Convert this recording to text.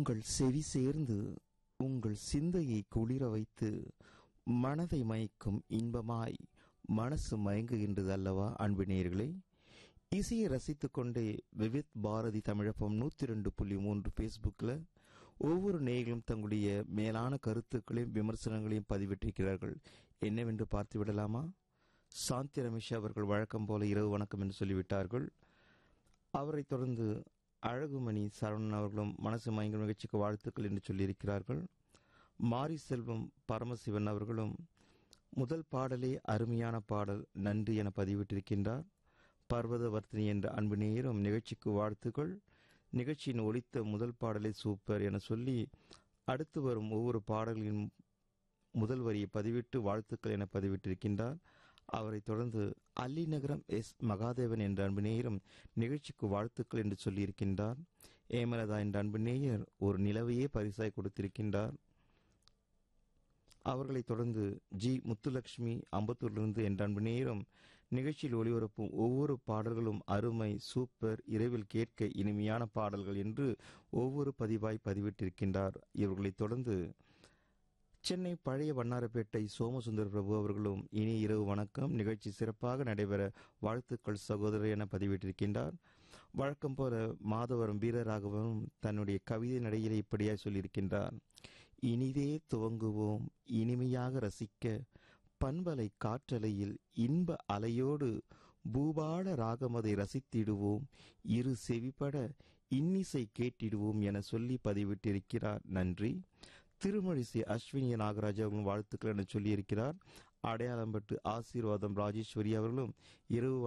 உங்கள் செவி சேர்ந்து உங்கள் சிந்தையை குளிர வைத்து மனதை மயக்கும் இன்பமாய் மனசு மயங்குகின்றது அல்லவா அன்பு நேயர்களே இசையை ரசித்துக் கொண்டே விவித் பாரதி தமிழப்பம் நூத்தி ரெண்டு புள்ளி மூன்று பேஸ்புக்கில் ஒவ்வொரு நேயர்களும் தங்களுடைய மேலான கருத்துக்களையும் விமர்சனங்களையும் பதிவிட்டிருக்கிறார்கள் என்னவென்று பார்த்து விடலாமா சாந்தி ரமேஷ் அவர்கள் வழக்கம் போல இரவு வணக்கம் என்று சொல்லிவிட்டார்கள் அவரைத் தொடர்ந்து அழகுமணி சரவணன் அவர்களும் மனசு மயங்கும் நிகழ்ச்சிக்கு வாழ்த்துக்கள் என்று சொல்லியிருக்கிறார்கள் மாரி செல்வம் பரமசிவன் அவர்களும் முதல் பாடலே அருமையான பாடல் நன்றி என பதிவிட்டிருக்கின்றார் பர்வதவர்த்தினி என்ற அன்பு நேயரும் நிகழ்ச்சிக்கு வாழ்த்துக்கள் நிகழ்ச்சியின் ஒலித்த முதல் பாடலே சூப்பர் என சொல்லி அடுத்து வரும் ஒவ்வொரு பாடல்களின் முதல் வரியை பதிவிட்டு வாழ்த்துக்கள் என பதிவிட்டிருக்கின்றார் அவரைத் தொடர்ந்து அல்லிநகரம் எஸ் மகாதேவன் என்ற அன்பு நேயரும் நிகழ்ச்சிக்கு வாழ்த்துக்கள் என்று சொல்லியிருக்கின்றார் ஏமலதா என்ற அன்பு நேயர் ஒரு நிலவையே பரிசாய் கொடுத்திருக்கின்றார் அவர்களைத் தொடர்ந்து ஜி முத்துலட்சுமி அம்பத்தூரிலிருந்து என்ற அன்பு நேரம் நிகழ்ச்சியில் ஒளிபரப்பும் ஒவ்வொரு பாடல்களும் அருமை சூப்பர் இரவில் கேட்க இனிமையான பாடல்கள் என்று ஒவ்வொரு பதிவாய் பதிவிட்டிருக்கின்றார் இவர்களைத் தொடர்ந்து சென்னை பழைய வண்ணாரப்பேட்டை சோமசுந்தர பிரபு அவர்களும் இனி இரவு வணக்கம் நிகழ்ச்சி சிறப்பாக நடைபெற வாழ்த்துக்கள் சகோதரர் என பதிவிட்டிருக்கின்றார் வழக்கம் போல மாதவரம் வீரராகவும் தன்னுடைய கவிதை நடையிலே இப்படியாய் சொல்லியிருக்கின்றார் இனிதே துவங்குவோம் இனிமையாக ரசிக்க பண்பலை காற்றலையில் இன்ப அலையோடு பூபால ராகமதை ரசித்திடுவோம் இரு செவிப்பட இன்னிசை கேட்டிடுவோம் என சொல்லி பதிவிட்டிருக்கிறார் நன்றி திருமழிசை அஸ்வினி நாகராஜ் அவர்களும் வாழ்த்துக்கள் என சொல்லியிருக்கிறார் அடையாளம்பட்டு ஆசீர்வாதம் ராஜேஸ்வரி அவர்களும் இரவு